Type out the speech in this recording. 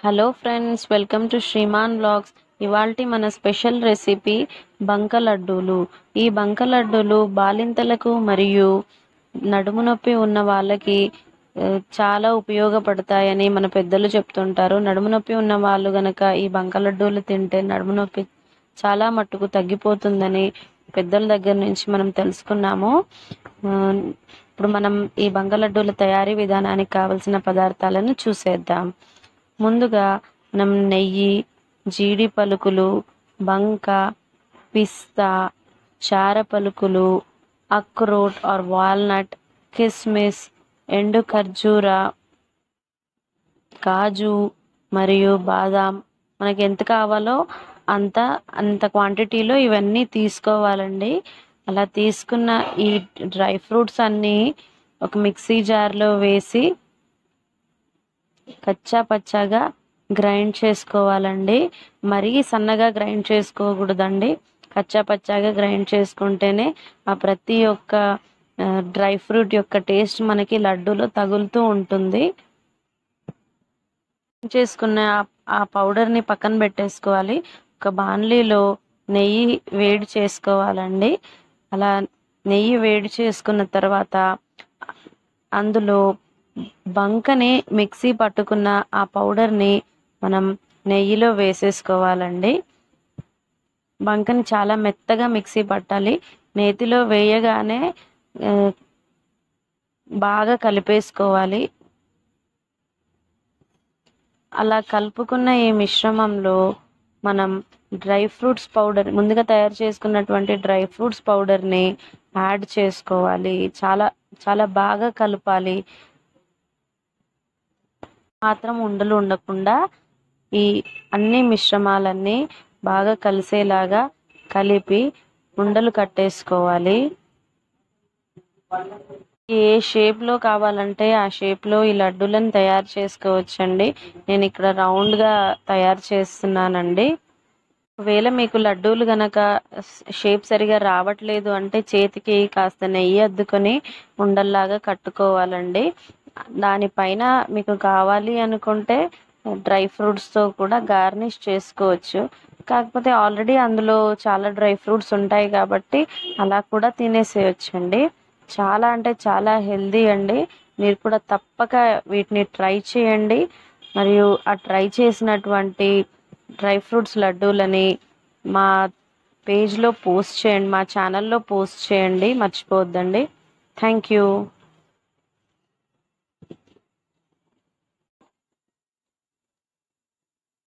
hello friends welcome to Sriman vlogs ఇవాల్టి మన special recipe బంక లడ్డూలు ఈ బంక లడ్డూలు బాలింతలకు మరియు నడుము నొప్పి ఉన్న వాళ్ళకి ఆ, చాలా ఉపయోగపడతాయని మన పెద్దలు చెప్తుంటారు నడుము నొప్పి ఉన్న వాళ్ళు గనక ఈ బంక లడ్డూలు తింటే నడుము నొప్పి చాలా మట్టుకు తగ్గిపోతుందని పెద్దల దగ్గర నుంచి మనం తెలుసుకున్నాము ఆ, ఇప్పుడు మనం ఈ బంక లడ్డూల తయారీ విధానానికి కావలసిన పదార్థాలను చూసేద్దాం ముందుగా మనం నెయ్యి జీడి పలుకులు బంక పిస్తా చార పలుకులు అక్రోట్ ఆర్ వాల్నట్ కిస్మిస్ ఎండు ఖర్జూర కాజు మరియు బాదాం మనకి ఎంత కావాలో అంత అంత క్వాంటిటీలో ఇవన్నీ తీసుకోవాలండి అలా తీసుకున్న ఈ డ్రై ఫ్రూట్స్ అన్నీ ఒక మిక్సీ జార్లో వేసి కచ్చా పచ్చాగా గ్రైండ్ చేసుకోవాలండి మరీ సన్నగా గ్రైండ్ చేసుకోకూడదండి కచ్చా పచ్చాగా గ్రైండ్ చేసుకుంటేనే ఆ ప్రతి ఒక్క డ్రై ఫ్రూట్ యొక్క టేస్ట్ మనకి లడ్డూలో తగులుతూ ఉంటుంది చేసుకున్న ఆ- ఆ పౌడర్ని పక్కన పెట్టేసుకోవాలి ఒక బాణలీలో నెయ్యి వేడి చేసుకోవాలండి అలా నెయ్యి వేడి చేసుకున్న తర్వాత అందులో బంకని మిక్సీ పట్టుకున్న ఆ పౌడర్ని మనం నెయ్యిలో వేసేసుకోవాలండి బంకని చాలా మెత్తగా మిక్సీ పట్టాలి నేతిలో వేయగానే ఆ, బాగా కలిపేసుకోవాలి అలా కలుపుకున్న ఈ మిశ్రమంలో మనం డ్రై ఫ్రూట్స్ పౌడర్ ముందుగా తయారు చేసుకున్నటువంటి డ్రై ఫ్రూట్స్ పౌడర్ని యాడ్ చేసుకోవాలి చాలా చాలా బాగా కలపాలి మాత్రం ఉండలు ఉండకుండా ఈ అన్ని మిశ్రమాలన్నీ బాగా కలిసేలాగా కలిపి ఉండలు కట్టేసుకోవాలి ఏ షేప్లో కావాలంటే ఆ షేప్లో ఈ లడ్డూలను తయారు చేసుకోవచ్చండి నేను ఇక్కడ రౌండ్గా తయారు చేస్తున్నానండి ఒకవేళ మీకు లడ్డూలు గనక షేప్ సరిగా రావట్లేదు అంటే చేతికి కాస్త నెయ్యి అద్దుకొని ఉండల్లాగా కట్టుకోవాలండి దానిపైన మీకు కావాలి అనుకుంటే డ్రై ఫ్రూట్స్తో కూడా గార్నిష్ చేసుకోవచ్చు కాకపోతే ఆల్రెడీ అందులో చాలా డ్రై ఫ్రూట్స్ ఉంటాయి కాబట్టి అలా కూడా తినేసేయచ్చండి చాలా అంటే చాలా హెల్దీ అండి మీరు కూడా తప్పక వీటిని ట్రై చేయండి మరియు ఆ ట్రై చేసినటువంటి డ్రై ఫ్రూట్స్ లడ్డూలని మా పేజ్లో పోస్ట్ చేయండి మా ఛానల్లో పోస్ట్ చేయండి మర్చిపోవద్దండి థ్యాంక్ యూ